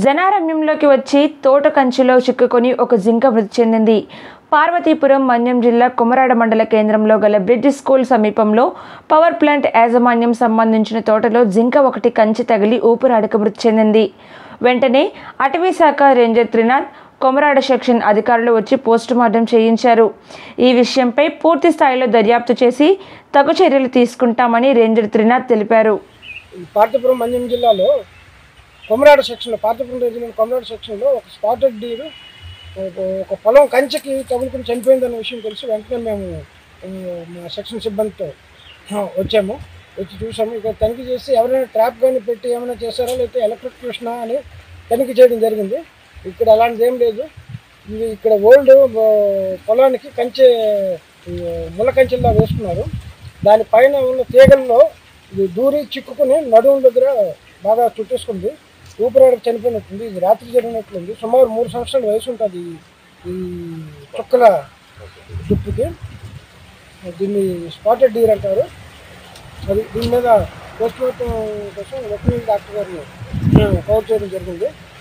జనారణ్యంలోకి వచ్చి తోట కంచిలో చిక్కుకొని ఒక జింక మృతి చెందింది పార్వతీపురం మన్యం జిల్లా కుమరాడ మండల కేంద్రంలో గల బ్రిడ్జ్ స్కూల్ సమీపంలో పవర్ ప్లాంట్ యాజమాన్యం సంబంధించిన తోటలో జింక ఒకటి కంచి తగిలి ఊపిరాడక మృతి చెందింది వెంటనే అటవీ శాఖ రేంజర్ త్రినాథ్ కొమరాడ సెక్షన్ అధికారులు వచ్చి పోస్టుమార్టం చేయించారు ఈ విషయంపై పూర్తి స్థాయిలో దర్యాప్తు చేసి తగు చర్యలు తీసుకుంటామని రేంజర్ త్రినాథ్ తెలిపారు ఈ పార్తీపురం మంజం జిల్లాలో కొమరాడ సెక్షన్లో పార్తీపురం రీజియన్ కొమరాడ సెక్షన్లో ఒక స్పాటెడ్ డీరు ఒక- ఒక పొలం కంచెకి తగులుకుని చనిపోయిందన్న విషయం తెలిసి వెంటనే మేము ఆ, మా సెక్షన్ సిబ్బందితో ఆ, వచ్చాము వచ్చి చూసాము ఇక తనిఖీ చేసి ఎవరైనా ట్రాప్ కానీ పెట్టి ఏమైనా చేశారా లేకపోతే ఎలక్ట్రిక్యూషనా అని తనిఖీ చేయడం జరిగింది ఇక్కడ అలాంటిది ఏం లేదు ఇది ఇక్కడ ఓల్డ్ పొలానికి కంచె ఈ ముళ్ళ కంచెల్లా వేసుకున్నారు దానిపైన ఉన్న తీగల్లో ఇది దూరి చిక్కుకుని నడుము దగ్గర బాగా చుట్టేసుకుంది ఊపిరాడకు చనిపోయినట్టుంది ఇది రాత్రి జరిగినట్లుంది సుమారు మూడు సంవత్సరాల వయసు ఉంటుంది ఈ- ఈ చుక్కల దుప్పుకి దీన్ని స్పాటెడ్ డీర్ అంటారు అది దీని మీద పోస్ట్ మార్టం కోసం వెటనరీ డాక్టర్ గారిని కవర్ చేయడం జరిగింది